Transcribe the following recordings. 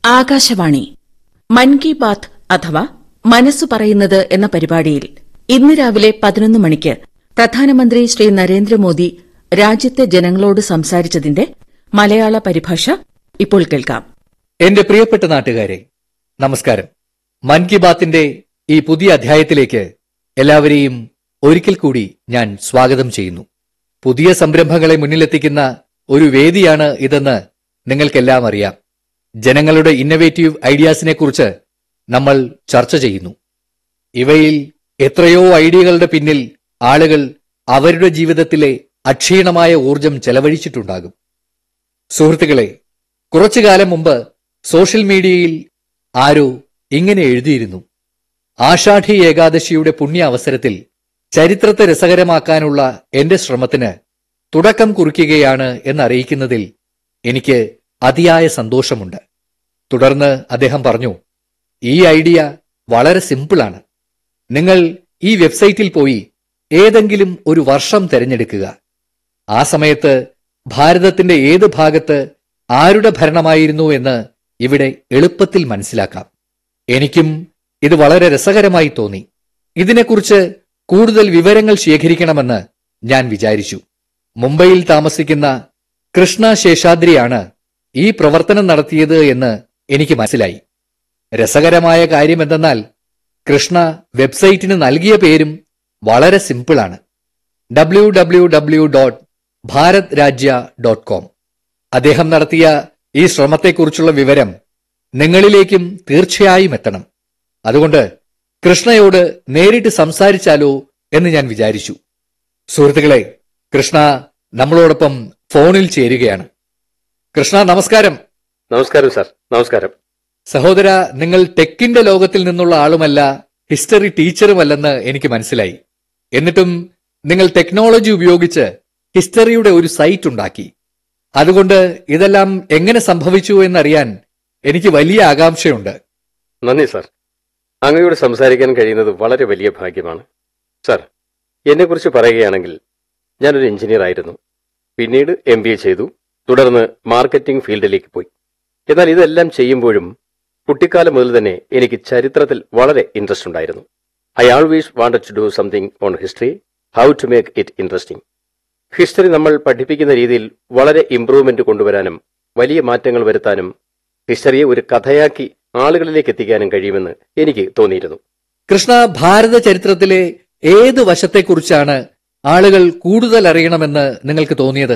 ആകാശവാണി മൻ കി ബാത്ത് അഥവാ മനസ്സു പറയുന്നത് എന്ന പരിപാടിയിൽ ഇന്ന് രാവിലെ പതിനൊന്ന് മണിക്ക് പ്രധാനമന്ത്രി ശ്രീ നരേന്ദ്രമോദി രാജ്യത്തെ ജനങ്ങളോട് സംസാരിച്ചതിന്റെ മലയാള പരിഭാഷ ഇപ്പോൾ കേൾക്കാം എന്റെ പ്രിയപ്പെട്ട നാട്ടുകാരെ നമസ്കാരം മൻ കി ബാത്തിന്റെ ഈ പുതിയ അധ്യായത്തിലേക്ക് എല്ലാവരെയും ഒരിക്കൽ കൂടി ഞാൻ സ്വാഗതം ചെയ്യുന്നു പുതിയ സംരംഭങ്ങളെ മുന്നിലെത്തിക്കുന്ന ഒരു വേദിയാണ് ഇതെന്ന് നിങ്ങൾക്കെല്ലാം അറിയാം ജനങ്ങളുടെ ഇന്നവേറ്റീവ് ഐഡിയാസിനെ കുറിച്ച് നമ്മൾ ചർച്ച ചെയ്യുന്നു ഇവയിൽ എത്രയോ ഐഡിയകളുടെ പിന്നിൽ ആളുകൾ അവരുടെ ജീവിതത്തിലെ അക്ഷീണമായ ഊർജം ചെലവഴിച്ചിട്ടുണ്ടാകും സുഹൃത്തുക്കളെ കുറച്ചു കാലം മുമ്പ് സോഷ്യൽ മീഡിയയിൽ ആരോ ഇങ്ങനെ എഴുതിയിരുന്നു ആഷാഢി ഏകാദശിയുടെ പുണ്യ അവസരത്തിൽ ചരിത്രത്തെ രസകരമാക്കാനുള്ള എന്റെ ശ്രമത്തിന് തുടക്കം കുറിക്കുകയാണ് എന്നറിയിക്കുന്നതിൽ എനിക്ക് അതിയായ സന്തോഷമുണ്ട് തുടർന്ന് അദ്ദേഹം പറഞ്ഞു ഈ ഐഡിയ വളരെ സിമ്പിളാണ് നിങ്ങൾ ഈ വെബ്സൈറ്റിൽ പോയി ഏതെങ്കിലും ഒരു വർഷം തിരഞ്ഞെടുക്കുക ആ സമയത്ത് ഭാരതത്തിന്റെ ഏത് ഭാഗത്ത് ആരുടെ ഭരണമായിരുന്നു എന്ന് ഇവിടെ എളുപ്പത്തിൽ മനസ്സിലാക്കാം എനിക്കും ഇത് വളരെ രസകരമായി തോന്നി ഇതിനെക്കുറിച്ച് കൂടുതൽ വിവരങ്ങൾ ശേഖരിക്കണമെന്ന് ഞാൻ വിചാരിച്ചു മുംബൈയിൽ താമസിക്കുന്ന കൃഷ്ണ ശേഷാദ്രിയാണ് ഈ പ്രവർത്തനം നടത്തിയത് എന്ന് എനിക്ക് മനസ്സിലായി രസകരമായ കാര്യം എന്തെന്നാൽ കൃഷ്ണ വെബ്സൈറ്റിന് നൽകിയ പേരും വളരെ സിമ്പിളാണ് W W W dot Bharat Rajya dot com അദ്ദേഹം നടത്തിയ ഈ ശ്രമത്തെക്കുറിച്ചുള്ള വിവരം നിങ്ങളിലേക്കും തീർച്ചയായും എത്തണം അതുകൊണ്ട് കൃഷ്ണയോട് നേരിട്ട് സംസാരിച്ചാലോ എന്ന് ഞാൻ വിചാരിച്ചു സുഹൃത്തുക്കളെ കൃഷ്ണ നമ്മളോടൊപ്പം ഫോണിൽ ചേരുകയാണ് കൃഷ്ണ നമസ്കാരം നമസ്കാരം സാർ നമസ്കാരം സഹോദര നിങ്ങൾ ടെക്കിന്റെ ലോകത്തിൽ നിന്നുള്ള ആളുമല്ല ഹിസ്റ്ററി ടീച്ചറുമല്ലെന്ന് എനിക്ക് മനസ്സിലായി എന്നിട്ടും നിങ്ങൾ ടെക്നോളജി ഉപയോഗിച്ച് ഹിസ്റ്ററിയുടെ ഒരു സൈറ്റ് ഉണ്ടാക്കി അതുകൊണ്ട് ഇതെല്ലാം എങ്ങനെ സംഭവിച്ചു എന്നറിയാൻ എനിക്ക് വലിയ ആകാംക്ഷയുണ്ട് നന്ദി സാർ അങ്ങയോട് സംസാരിക്കാൻ കഴിയുന്നത് വളരെ വലിയ ഭാഗ്യമാണ് സാർ എന്നെക്കുറിച്ച് പറയുകയാണെങ്കിൽ ഞാനൊരു എഞ്ചിനീയർ ആയിരുന്നു പിന്നീട് എം ബി എ ചെയ്തു തുടർന്ന് മാർക്കറ്റിംഗ് ഫീൽഡിലേക്ക് പോയി എന്നാൽ ഇതെല്ലാം ചെയ്യുമ്പോഴും കുട്ടിക്കാലം മുതൽ തന്നെ എനിക്ക് ചരിത്രത്തിൽ വളരെ ഇൻട്രസ്റ്റ് ഉണ്ടായിരുന്നു I always wanted to do something on history how to make it interesting history നമ്മൾ പഠിപ്പിക്കുന്ന രീതിയിൽ വളരെ ഇംപ്രൂവ്മെന്റ് കൊണ്ടുവരാനും വലിയ മാറ്റങ്ങൾ വരുത്താനും ഹിസ്റ്ററിയെ ഒരു കഥയാക്കി ആളുകളിലേക്ക് എത്തിക്കാനും കഴിയുമെന്ന് എനിക്ക് തോന്നിയിരുന്നു കൃഷ്ണ ഭാരത ചരിത്രത്തിലെ ഏത് വശത്തെക്കുറിച്ചാണ് ആളുകൾ കൂടുതൽ അറിയണമെന്ന് നിങ്ങൾക്ക് തോന്നിയത്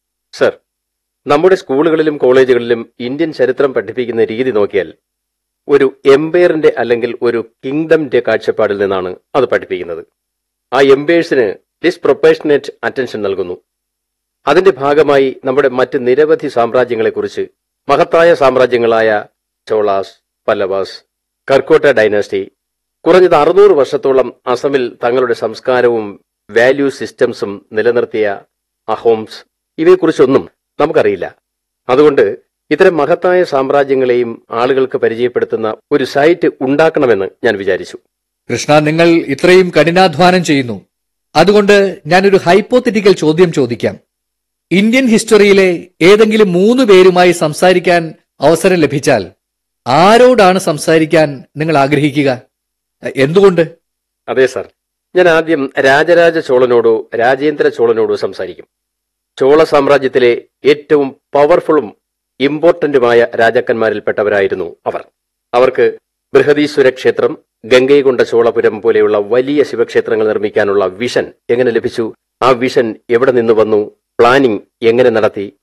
സർ നമ്മുടെ സ്കൂളുകളിലും കോളേജുകളിലും ഇന്ത്യൻ ചരിത്രം പഠിപ്പിക്കുന്ന രീതി നോക്കിയാൽ ഒരു എംപയറിന്റെ അല്ലെങ്കിൽ ഒരു കിങ്ഡമിന്റെ കാഴ്ചപ്പാടിൽ നിന്നാണ് അത് പഠിപ്പിക്കുന്നത് ആ എംപയേഴ്സിന് ഡിസ്പ്രൊപ്പേഷനേറ്റ് അറ്റൻഷൻ നൽകുന്നു അതിന്റെ ഭാഗമായി നമ്മുടെ മറ്റ് നിരവധി സാമ്രാജ്യങ്ങളെക്കുറിച്ച് മഹത്തായ സാമ്രാജ്യങ്ങളായ ചോളാസ് പല്ലവാസ് കർക്കോട്ട ഡൈനാസ്റ്റി കുറഞ്ഞത് അറുന്നൂറ് വർഷത്തോളം അസമിൽ തങ്ങളുടെ സംസ്കാരവും വാല്യൂ സിസ്റ്റംസും നിലനിർത്തിയ അഹോംസ് ഇവയെക്കുറിച്ചൊന്നും നമുക്കറിയില്ല അതുകൊണ്ട് ഇത്തരം മഹത്തായ സാമ്രാജ്യങ്ങളെയും ആളുകൾക്ക് പരിചയപ്പെടുത്തുന്ന ഒരു സൈറ്റ് ഉണ്ടാക്കണമെന്ന് ഞാൻ വിചാരിച്ചു കൃഷ്ണ നിങ്ങൾ ഇത്രയും കഠിനാധ്വാനം ചെയ്യുന്നു അതുകൊണ്ട് ഞാനൊരു ഹൈപ്പോത്തറ്റിക്കൽ ചോദ്യം ചോദിക്കാം ഇന്ത്യൻ ഹിസ്റ്ററിയിലെ ഏതെങ്കിലും മൂന്ന് പേരുമായി സംസാരിക്കാൻ അവസരം ലഭിച്ചാൽ ആരോടാണ് സംസാരിക്കാൻ നിങ്ങൾ ആഗ്രഹിക്കുക എന്തുകൊണ്ട് അതെ സർ ഞാൻ ആദ്യം രാജരാജ ചോളനോടോ രാജേന്ദ്ര ചോളനോടോ സംസാരിക്കും ചോള സാമ്രാജ്യത്തിലെ ഏറ്റവും പവർഫുള്ളും ഇമ്പോർട്ടന്റുമായ രാജാക്കന്മാരിൽപ്പെട്ടവരായിരുന്നു അവർ അവർക്ക് ബൃഹദീശ്വര ക്ഷേത്രം ഗംഗൈകൊണ്ട ചോളപുരം പോലെയുള്ള വലിയ ശിവക്ഷേത്രങ്ങൾ നിർമ്മിക്കാനുള്ള വിഷൻ എങ്ങനെ ലഭിച്ചു ആ വിഷൻ എവിടെ നിന്ന് വന്നു പ്ലാനിംഗ് എങ്ങനെ നടത്തി